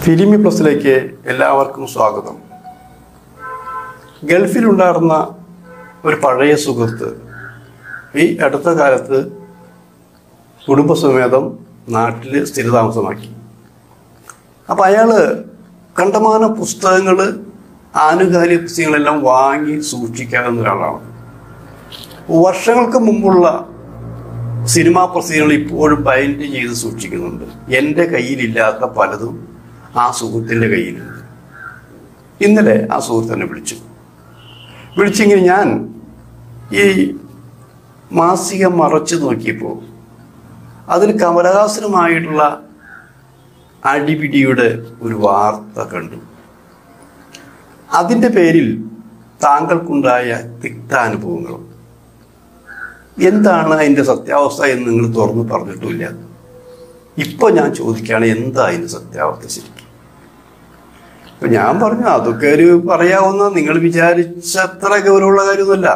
ഫിലിമി പ്ലസിലേക്ക് എല്ലാവർക്കും സ്വാഗതം ഗൾഫിലുണ്ടായിരുന്ന ഒരു പഴയ സുഹൃത്ത് ഈ അടുത്ത കാലത്ത് കുടുംബസമേതം നാട്ടിൽ സ്ഥിരതാമസമാക്കി അപ്പം അയാൾ കണ്ടമാന പുസ്തകങ്ങൾ ആനുകാലിക പുസ്തകങ്ങളെല്ലാം വാങ്ങി സൂക്ഷിക്കാവുന്ന ഒരാളാണ് വർഷങ്ങൾക്ക് മുമ്പുള്ള സിനിമാ പ്രസിദ്ധീകരണങ്ങൾ ഇപ്പോഴും ബൈൻഡ് ചെയ്ത് സൂക്ഷിക്കുന്നുണ്ട് എൻ്റെ കയ്യിലില്ലാത്ത പലതും ആ സുഹൃത്തിൻ്റെ കയ്യിലുണ്ട് ഇന്നലെ ആ സുഹൃത്തിനെ വിളിച്ചു വിളിച്ചെങ്കിൽ ഞാൻ ഈ മാസിക മറച്ചു നോക്കിയപ്പോൾ അതിൽ കമലഹാസനുമായിട്ടുള്ള അടിപിടിയുടെ ഒരു വാർത്ത കണ്ടു അതിൻ്റെ പേരിൽ താങ്കൾക്കുണ്ടായ തിക്താനുഭവങ്ങളും എന്താണ് അതിൻ്റെ സത്യാവസ്ഥ എന്ന് നിങ്ങൾ തുറന്ന് പറഞ്ഞിട്ടില്ല ഇപ്പോൾ ഞാൻ ചോദിക്കുകയാണ് എന്താ അതിൻ്റെ സത്യാവസ്ഥ ശരിക്കും ഇപ്പം ഞാൻ പറഞ്ഞു അതൊക്കെ ഒരു പറയാവുന്ന നിങ്ങൾ വിചാരിച്ചത്ര ഗൗരവമുള്ള കാര്യമൊന്നുമല്ല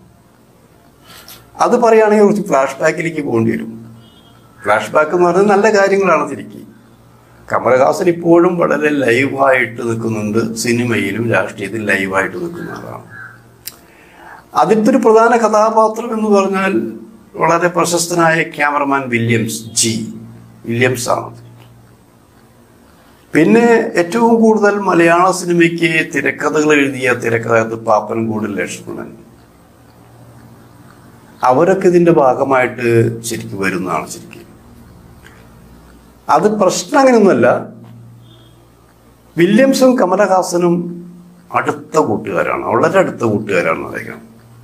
അത് പറയുകയാണെങ്കിൽ കുറച്ച് ഫ്ലാഷ് ബാക്കിലേക്ക് പോകേണ്ടി വരും ഫ്ലാഷ് ബാക്ക് എന്ന് പറഞ്ഞാൽ നല്ല കാര്യങ്ങളാണ് ശരിക്കും കമലഹാസൻ ഇപ്പോഴും വളരെ ലൈവായിട്ട് നിൽക്കുന്നുണ്ട് സിനിമയിലും രാഷ്ട്രീയത്തിലും ലൈവായിട്ട് നിൽക്കുന്ന ആളാണ് അതിലത്തെ ഒരു പ്രധാന കഥാപാത്രം എന്ന് പറഞ്ഞാൽ വളരെ പ്രശസ്തനായ ക്യാമറമാൻ വില്യംസ് ജി വില്യംസ് ആണ് പിന്നെ ഏറ്റവും കൂടുതൽ മലയാള സിനിമയ്ക്ക് തിരക്കഥകൾ എഴുതിയ തിരക്കഥാകൃത്ത് പാപ്പൻകൂട് ലക്ഷ്മണൻ അവരൊക്കെ ഇതിന്റെ ഭാഗമായിട്ട് ശരിക്കും വരുന്നതാണ് ശരിക്കും അത് പ്രശ്നം അങ്ങനെയൊന്നുമല്ല വില്യംസും കമലഹാസനും അടുത്ത കൂട്ടുകാരാണ് വളരെ അടുത്ത കൂട്ടുകാരാണ് അദ്ദേഹം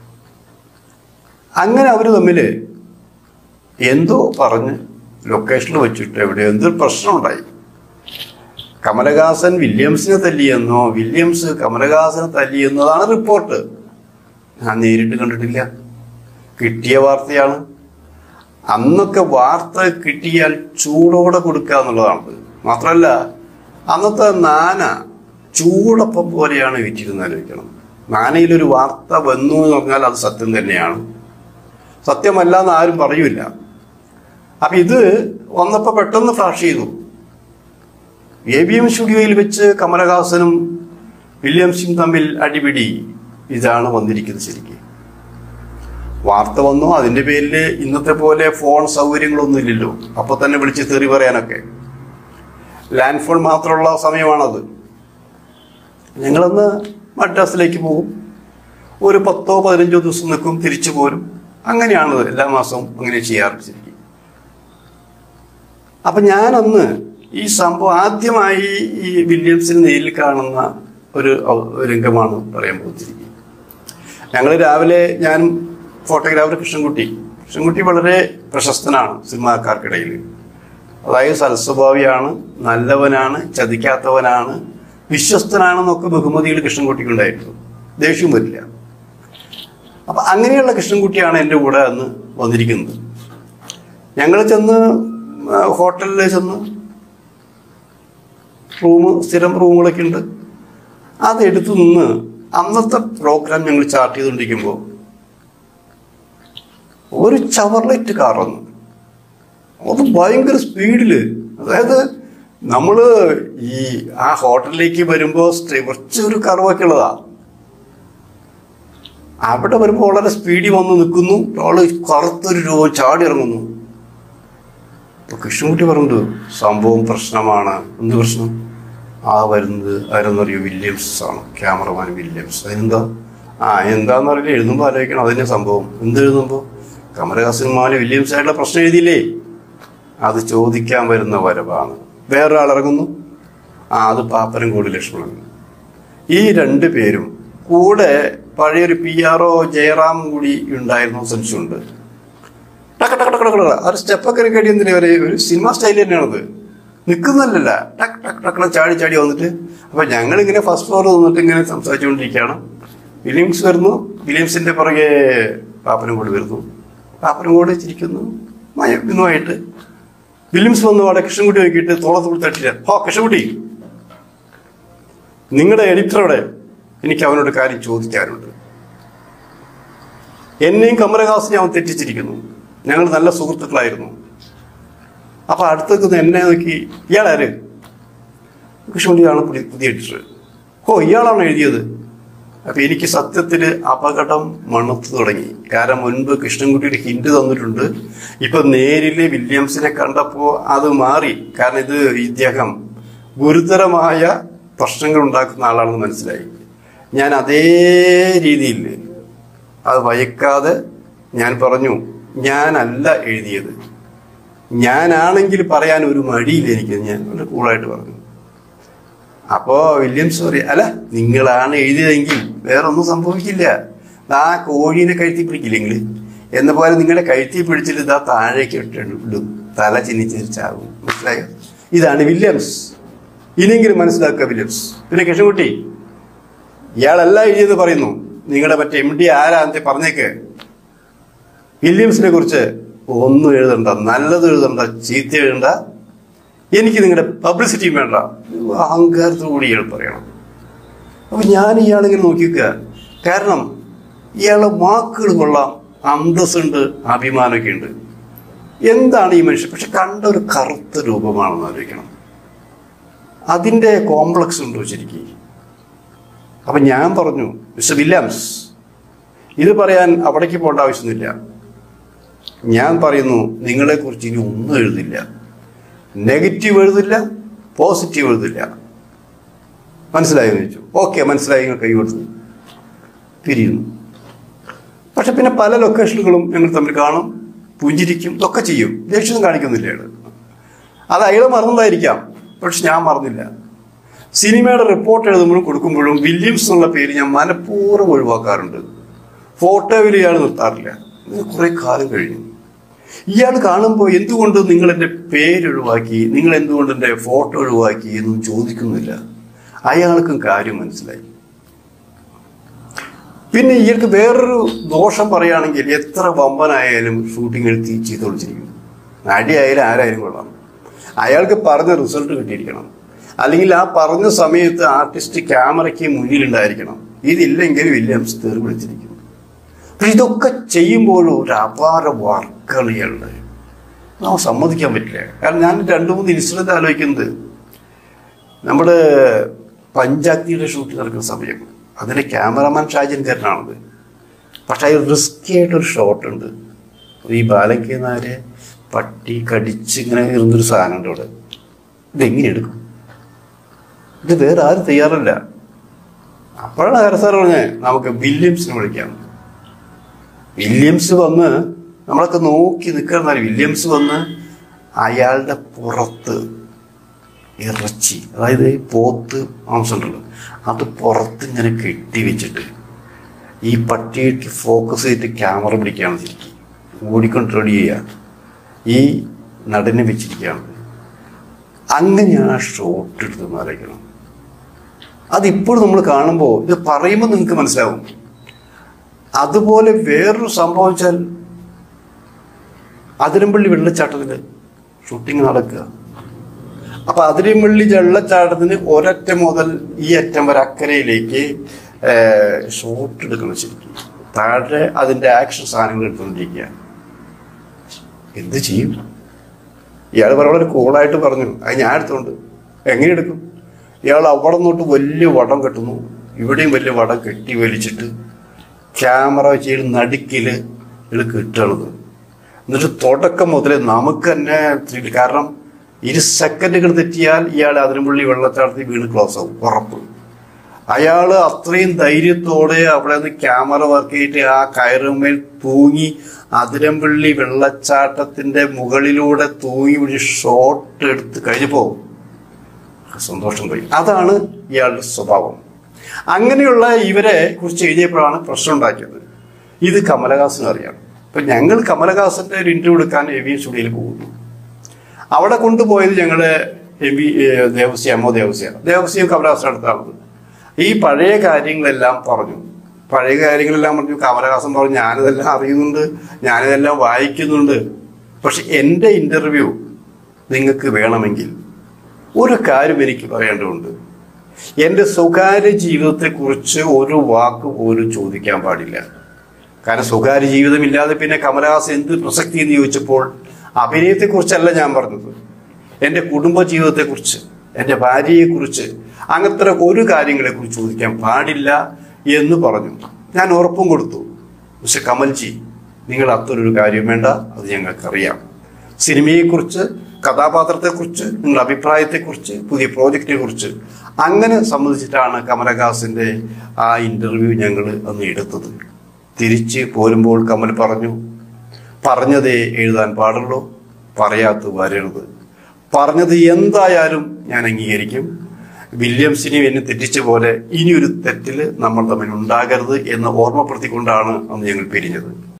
അങ്ങനെ അവർ തമ്മിൽ എന്തോ പറഞ്ഞ് ലൊക്കേഷനിൽ വെച്ചിട്ട് എവിടെ എന്തോ പ്രശ്നമുണ്ടായി കമലഹാസൻ വില്യംസിനെ തല്ലിയെന്നോ വില്യംസ് കമലഹാസനെ തല്ലിയെന്നതാണ് റിപ്പോർട്ട് ഞാൻ നേരിട്ട് കണ്ടിട്ടില്ല കിട്ടിയ വാർത്തയാണ് അന്നൊക്കെ വാർത്ത കിട്ടിയാൽ ചൂടോടെ കൊടുക്കുക എന്നുള്ളതാണ് മാത്രമല്ല അന്നത്തെ നാന ചൂടപ്പം പോലെയാണ് വിറ്റിരുന്ന് ആലോചിക്കണം നാനയിലൊരു വാർത്ത വന്നു എന്ന് പറഞ്ഞാൽ അത് സത്യം തന്നെയാണ് സത്യമല്ല എന്ന് ആരും പറയൂല അപ്പം ഇത് വന്നപ്പോൾ പെട്ടെന്ന് ഫ്ലാഷ് ചെയ്തു എ ബി എം സ്റ്റുഡിയോയിൽ വെച്ച് കമലഹാസനും വില്യംസും തമ്മിൽ അടിപിടി ഇതാണ് വന്നിരിക്കുന്നത് ശരിക്കും വാർത്ത വന്നു അതിന്റെ പേരിൽ ഇന്നത്തെ പോലെ ഫോൺ സൗകര്യങ്ങളൊന്നും ഇല്ലല്ലോ അപ്പൊ തന്നെ വിളിച്ച് തെറി പറയാനൊക്കെ ലാൻഡ് ഫോൺ മാത്രമുള്ള സമയമാണത് ഞങ്ങളന്ന് മദ്രാസിലേക്ക് പോകും ഒരു പത്തോ പതിനഞ്ചോ ദിവസം നിൽക്കും തിരിച്ചു പോരും അങ്ങനെയാണത് എല്ലാ മാസവും അങ്ങനെ ചെയ്യാറ് ശരിക്കും അപ്പൊ ഞാനന്ന് ഈ സംഭവം ആദ്യമായി ഈ വില്യംസിന് നേരിൽ കാണുന്ന ഒരു ഔ- രംഗമാണ് പറയാൻ പോകുന്നത് ഞങ്ങൾ രാവിലെ ഞാൻ ഫോട്ടോഗ്രാഫർ കൃഷ്ണൻകുട്ടി കൃഷ്ണൻകുട്ടി വളരെ പ്രശസ്തനാണ് സിനിമാക്കാർക്കിടയിൽ അതായത് സൽസ്വഭാവിയാണ് നല്ലവനാണ് ചതിക്കാത്തവനാണ് വിശ്വസ്തനാണെന്നൊക്കെ ബഹുമതികൾ കൃഷ്ണൻകുട്ടിക്ക് ഉണ്ടായിരുന്നു ദേഷ്യം വരില്ല അപ്പൊ അങ്ങനെയുള്ള കൃഷ്ണൻകുട്ടിയാണ് എൻ്റെ കൂടെ അന്ന് വന്നിരിക്കുന്നത് ഞങ്ങൾ ചെന്ന് ആ, ഹോട്ടലിൽ ചെന്ന് റൂം സ്ഥിരം റൂമുകളൊക്കെ ഉണ്ട് അത് എടുത്തു നിന്ന് അന്നത്തെ പ്രോഗ്രാം ഞങ്ങൾ ചാർട്ട് ചെയ്തുകൊണ്ടിരിക്കുമ്പോൾ ഒരു ചവർലൈറ്റ് കാർ വന്നു അത് ഭയങ്കര സ്പീഡില് അതായത് നമ്മൾ ഈ ആ ഹോട്ടലിലേക്ക് വരുമ്പോൾ കുറച്ചൊരു കറവൊക്കെ ഉള്ളതാ അവിടെ വരുമ്പോൾ വളരെ സ്പീഡിൽ വന്ന് നിൽക്കുന്നു ആള് കറുത്തൊരു രൂപം ചാടി ഇറങ്ങുന്നു അപ്പൊ കൃഷ്ണൻകുട്ടി പറഞ്ഞത് സംഭവം പ്രശ്നമാണ് എന്ത് പ്രശ്നം ആ വരുന്നത് ആരെന്നറിയോ വില്യംസ് ആണ് ക്യാമറമാൻ വില്യംസ് അതിനെന്താ ആ എന്താന്ന് അറിയില്ല എഴുതുമ്പോൾ ആലോചിക്കണം അതിന്റെ സംഭവം എന്ത് എഴുതുമ്പോൾ കമലഹാസൻ മാന് വില്യംസ് ആയിട്ടുള്ള പ്രശ്നം എഴുതിയില്ലേ അത് ചോദിക്കാൻ വരുന്ന വരവാണ് വേറൊരാൾ ഇറങ്ങുന്നു ആ അത് പാപ്പനംകോടി ലക്ഷ്മണൻ ഈ രണ്ട് പേരും കൂടെ പഴയൊരു പി ആർ ഒ ജയറാം കൂടി ഉണ്ടായിരുന്നു സംശയമുണ്ട് ടക്ക് ടക്ക് ടക്ക് ടക്ക് ടക്ക്. ആ ഒരു സ്റ്റെപ്പൊക്കെ ഒരു കടി എന്തിനാ ഒരു ഒരു സിനിമ സ്റ്റൈൽ തന്നെയാണത് നിൽക്കുന്നതല്ല ടക്ക് ടക്ക് ടക്ക് ചാടി ചാടി വന്നിട്ട് അപ്പൊ ഞങ്ങൾ ഇങ്ങനെ ഫസ്റ്റ് ഫ്ലോർ നിന്നിട്ട് ഇങ്ങനെ സംസാരിച്ചുകൊണ്ടിരിക്കുകയാണ് വില്യംസ് വരുന്നു വില്യംസിന്റെ പുറകെ പാപ്പനും കൂടി വരുന്നു പാപ്പനും കൂടെ ചിരിക്കുന്നു മയക്കുന്നുമായിട്ട് വില്യംസ് വന്നു അവിടെ കൃഷ്ണൻകുട്ടി നോക്കിയിട്ട് തോളത്ത് കൂടി തട്ടില്ല ഹോ കൃഷ്ണൻകുട്ടി നിങ്ങളുടെ എഡിറ്ററോടെ എനിക്ക് അവനോട് കാര്യം ചോദിക്കാനുണ്ട് എന്നെയും കമലഹാസിനെ അവൻ തെറ്റിച്ചിരിക്കുന്നു ഞങ്ങൾ നല്ല സുഹൃത്തുക്കളായിരുന്നു അപ്പൊ അടുത്ത് നിൽക്കുന്ന എന്നെ നോക്കി ഇയാളാര് കൃഷ്ണൻകുട്ടിയാണ് പുതിയ പുതിയ എഡിറ്റർ ഓ ഇയാളാണ് എഴുതിയത് അപ്പൊ എനിക്ക് സത്യത്തിൽ അപകടം മണത്തു തുടങ്ങി കാരണം മുൻപ് കൃഷ്ണൻകുട്ടിയുടെ ഹിന്റ് തന്നിട്ടുണ്ട് ഇപ്പൊ നേരില് വില്യംസിനെ കണ്ടപ്പോ അത് മാറി കാരണം ഇത് ഇദ്ദേഹം ഗുരുതരമായ പ്രശ്നങ്ങൾ ഉണ്ടാക്കുന്ന ആളാണെന്ന് മനസ്സിലായി ഞാൻ അതേ രീതിയിൽ അത് വയക്കാതെ ഞാൻ പറഞ്ഞു ഞാനല്ല എഴുതിയത് ഞാനാണെങ്കിൽ പറയാൻ ഒരു മടിയില്ല എനിക്ക് ഞാൻ വളരെ കൂളായിട്ട് പറഞ്ഞു അപ്പോ വില്യംസ് പറയും അല്ല നിങ്ങളാണ് എഴുതിയതെങ്കിൽ വേറൊന്നും സംഭവിക്കില്ല ആ കോഴീനെ കഴുത്തി പിടിക്കില്ലെങ്കിൽ എന്ന പോലെ നിങ്ങളുടെ കഴുത്തി പിടിച്ചിട്ട് ഇതാ താഴേക്ക് ഇടും തല ചിന്നിച്ചാവും മനസ്സിലായോ ഇതാണ് വില്യംസ് ഇനിയെങ്കിലും മനസ്സിലാക്കുക വില്യംസ് പിന്നെ കൃഷ്ണൻകുട്ടി ഇയാളല്ല എഴുതിയെന്ന് പറയുന്നു നിങ്ങളുടെ മറ്റേ എം ഡി ആരാ പറഞ്ഞേക്ക് വില്യംസിനെ കുറിച്ച് ഒന്നും എഴുതണ്ട നല്ലത് എഴുതണ്ട ചീത്ത എഴുതണ്ട എനിക്ക് നിങ്ങളുടെ പബ്ലിസിറ്റിയും വേണ്ട അഹങ്കാരത്തോടുകൂടി ഇയാൾ പറയണം അപ്പൊ ഞാൻ ഇയാളിങ്ങനെ നോക്കിക്കുക കാരണം ഇയാളെ വാക്കുകൾ കൊള്ളാം അന്തസ്സുണ്ട് അഭിമാനമൊക്കെ ഉണ്ട് എന്താണ് ഈ മനുഷ്യൻ പക്ഷെ കണ്ട ഒരു കറുത്ത രൂപമാണെന്ന് ആലോചിക്കണം അതിൻ്റെ കോംപ്ലക്സ് ഉണ്ടോ ശരിക്കും അപ്പൊ ഞാൻ പറഞ്ഞു മിസ്റ്റർ വില്യംസ് ഇത് പറയാൻ അവിടേക്ക് പോകേണ്ട ആവശ്യമൊന്നുമില്ല ഞാൻ പറയുന്നു നിങ്ങളെക്കുറിച്ച് ഇനി ഒന്നും എഴുതില്ല നെഗറ്റീവ് എഴുതില്ല പോസിറ്റീവ് എഴുതില്ല മനസ്സിലായോ എന്ന് ചോദിച്ചു ഓക്കെ മനസ്സിലായി നിങ്ങൾ കൈ കൊടുത്തു പിരിയുന്നു പക്ഷെ പിന്നെ പല ലൊക്കേഷനുകളും ഞങ്ങൾ തമ്മിൽ കാണും പുഞ്ചിരിക്കും ഇതൊക്കെ ചെയ്യും ദേഷ്യം കാണിക്കുന്നില്ല അയാൾ അത് അയാൾ മറന്നതായിരിക്കാം പക്ഷെ ഞാൻ മറന്നില്ല സിനിമയുടെ റിപ്പോർട്ട് എഴുതുമ്പോഴും കൊടുക്കുമ്പോഴും വില്യംസ് എന്നുള്ള പേര് ഞാൻ മനഃപൂർവ്വം ഒഴിവാക്കാറുണ്ട് ഫോട്ടോയിൽ ഇയാൾ നിർത്താറില്ല ഇത് കുറെ കാലം കഴിഞ്ഞു ഇയാൾ കാണുമ്പോൾ എന്തുകൊണ്ട് നിങ്ങൾ എൻ്റെ പേര് ഒഴിവാക്കി നിങ്ങൾ എന്തുകൊണ്ട് എൻ്റെ ഫോട്ടോ ഒഴിവാക്കി എന്നും ചോദിക്കുന്നില്ല അയാൾക്കും കാര്യം മനസ്സിലായി പിന്നെ ഇയാൾക്ക് വേറൊരു ദോഷം പറയുകയാണെങ്കിൽ എത്ര വമ്പനായാലും ഷൂട്ടിംഗ് എടുത്ത് ചെയ്ത് വിളിച്ചിരിക്കും നടിയായാലും ആരായാലും കൊള്ളാം അയാൾക്ക് പറഞ്ഞ റിസൾട്ട് കിട്ടിയിരിക്കണം അല്ലെങ്കിൽ ആ പറഞ്ഞ സമയത്ത് ആർട്ടിസ്റ്റ് ക്യാമറയ്ക്ക് മുന്നിലുണ്ടായിരിക്കണം ഇതില്ലെങ്കിൽ വില്യംസ് തേർ വിളിച്ചിരിക്കും പക്ഷെ ഇതൊക്കെ ചെയ്യുമ്പോഴും ഒരു അപാര വർക്കാണ് ഇയാളുടെ നമുക്ക് സമ്മതിക്കാൻ പറ്റില്ല കാരണം ഞാൻ രണ്ട് മൂന്ന് ഇൻസിഡന്റ് ആലോചിക്കുന്നത് നമ്മുടെ പഞ്ചാഗ്നിയുടെ ഷൂട്ട് നടക്കുന്ന സമയം അതിലെ ക്യാമറമാൻ ഷാജൻകാരനാണത് പക്ഷെ അതിൽ റിസ്കി ആയിട്ടൊരു ഷോട്ട് ഉണ്ട് ഈ ബാലയ്ക്ക് നാരെ പട്ടി കടിച്ച് ഇങ്ങനെ ഇരുന്നൊരു സാധനം ഉണ്ട് അവിടെ ഇതെങ്ങനെ എടുക്കും ഇത് വേറെ ആരും തയ്യാറല്ല അപ്പോഴാണ് ഹര സാർ പറഞ്ഞത് നമുക്ക് വില്യംസിനെ വിളിക്കാം വില്യംസ് വന്ന് നമ്മളൊക്കെ നോക്കി നിൽക്കുന്ന വില്യംസ് വന്ന് അയാളുടെ പുറത്ത് ഇറച്ചി അതായത് പോത്ത് മാംസമുണ്ടല്ലോ അത് പുറത്ത് ഇങ്ങനെ കെട്ടി വെച്ചിട്ട് ഈ പട്ടിക്ക് ഫോക്കസ് ചെയ്തിട്ട് ക്യാമറ പിടിക്കുകയാണ് ശരിക്കും ഓടിക്കൊണ്ട് റെഡി ചെയ്യുക ഈ നടനെ വെച്ചിരിക്കുകയാണ് അങ്ങനെയാണ് ആ ഷോട്ട് എടുത്ത് ആലോചിക്കണം അതിപ്പോൾ നമ്മൾ കാണുമ്പോൾ ഇത് പറയുമ്പോൾ നിങ്ങൾക്ക് മനസ്സിലാവും അതുപോലെ വേറൊരു സംഭവം വെച്ചാൽ അതിരമ്പള്ളി വെള്ളച്ചാട്ടത്തിൽ ഷൂട്ടിംഗ് നടക്കുക അപ്പൊ അതിരമ്പള്ളി വെള്ളച്ചാട്ടത്തിന് ഒരറ്റം മുതൽ ഈ അറ്റം വരെ അക്കരയിലേക്ക് ഷോട്ട് എടുക്കണം ശരിക്കും താഴെ അതിന്റെ ആക്ഷൻ സാധനങ്ങൾ എടുത്തുകൊണ്ടിരിക്കുക എന്ത് ചെയ്യും ഇയാൾ വളരെ കൂളായിട്ട് പറഞ്ഞു അത് ഞാൻ എടുത്തോണ്ട് എങ്ങനെ എടുക്കും ഇയാൾ അവിടെ നിന്നോട്ട് വലിയ വടം കെട്ടുന്നു ഇവിടെയും വലിയ വടം കെട്ടി വലിച്ചിട്ട് ക്യാമറ വെച്ച് നടുക്കിൽ ഇയാൾ കെട്ടണത് എന്നിട്ട് തുടക്കം മുതൽ നമുക്ക് തന്നെ ത്രില്ല്. കാരണം ഇരു സെക്കൻഡുകൾ തെറ്റിയാൽ ഇയാൾ അതിനുള്ളിൽ വെള്ളച്ചാട്ടത്തിൽ വീണ് ക്ലോസ് ആവും ഉറപ്പ് അയാൾ അത്രയും ധൈര്യത്തോടെ അവിടെ നിന്ന് ക്യാമറ വർക്ക് ചെയ്തിട്ട് ആ കയറുമേൽ തൂങ്ങി അതിരമ്പള്ളി വെള്ളച്ചാട്ടത്തിന്റെ മുകളിലൂടെ തൂങ്ങി ഒരു ഷോട്ട് എടുത്ത് കഴിഞ്ഞപ്പോ സന്തോഷം പോയി അതാണ് ഇയാളുടെ സ്വഭാവം അങ്ങനെയുള്ള ഇവരെ കുറിച്ച് എഴുതിയപ്പോഴാണ് പ്രശ്നം ഉണ്ടാക്കിയത് ഇത് കമലഹാസന് അറിയാം ഇപ്പൊ ഞങ്ങൾ കമലഹാസന്റെ ഒരു ഇന്റർവ്യൂ എടുക്കാൻ എ വി സ്റ്റുഡിയോയിൽ പോകുന്നു അവിടെ കൊണ്ടുപോയത് ഞങ്ങള് എം വി ദേവസ്യ എമ്മോ ദേവസ്യ ദേവസ്യം കമലഹാസൻ അടുത്താണ് ഈ പഴയ കാര്യങ്ങളെല്ലാം പറഞ്ഞു പഴയ കാര്യങ്ങളെല്ലാം പറഞ്ഞു കമലഹാസൻ പറഞ്ഞു ഞാനിതെല്ലാം അറിയുന്നുണ്ട് ഞാനിതെല്ലാം വായിക്കുന്നുണ്ട് പക്ഷെ എൻ്റെ ഇന്റർവ്യൂ നിങ്ങൾക്ക് വേണമെങ്കിൽ ഒരു കാര്യം എനിക്ക് പറയേണ്ടതുണ്ട് എൻ്റെ സ്വകാര്യ ജീവിതത്തെക്കുറിച്ച് ഒരു വാക്ക് പോലും ചോദിക്കാൻ പാടില്ല കാരണം സ്വകാര്യ ജീവിതമില്ലാതെ പിന്നെ കമലഹാസൻ എന്ത് പ്രസക്തി എന്ന് ചോദിച്ചപ്പോൾ അഭിനയത്തെക്കുറിച്ചല്ല ഞാൻ പറഞ്ഞത് എൻ്റെ കുടുംബ ജീവിതത്തെക്കുറിച്ച് എൻ്റെ ഭാര്യയെക്കുറിച്ച് അങ്ങനത്തെ ഒരു കാര്യങ്ങളെക്കുറിച്ച് ചോദിക്കാൻ പാടില്ല എന്ന് പറഞ്ഞു ഞാൻ ഉറപ്പും കൊടുത്തു പക്ഷെ കമൽജി നിങ്ങൾ അത്തരൊരു കാര്യം വേണ്ട അത് ഞങ്ങൾക്കറിയാം സിനിമയെക്കുറിച്ച് കഥാപാത്രത്തെക്കുറിച്ച് നിങ്ങളുടെ അഭിപ്രായത്തെക്കുറിച്ച് പുതിയ പ്രോജക്റ്റിനെ കുറിച്ച് അങ്ങനെ സംബന്ധിച്ചിട്ടാണ് കമലഹാസന്റെ ആ ഇന്റർവ്യൂ ഞങ്ങൾ അന്ന് എടുത്തത് തിരിച്ച് പോരുമ്പോൾ കമൽ പറഞ്ഞു പറഞ്ഞതേ എഴുതാൻ പാടുള്ളൂ പറയാത്ത വരരുത് പറഞ്ഞത് എന്തായാലും ഞാൻ അംഗീകരിക്കും വില്യംസിനെ എന്നെ തെറ്റിച്ച പോലെ ഇനിയൊരു തെറ്റിൽ നമ്മൾ തമ്മിൽ ഉണ്ടാകരുത് എന്ന് ഓർമ്മപ്പെടുത്തിക്കൊണ്ടാണ് അന്ന് ഞങ്ങൾ പിരിഞ്ഞത്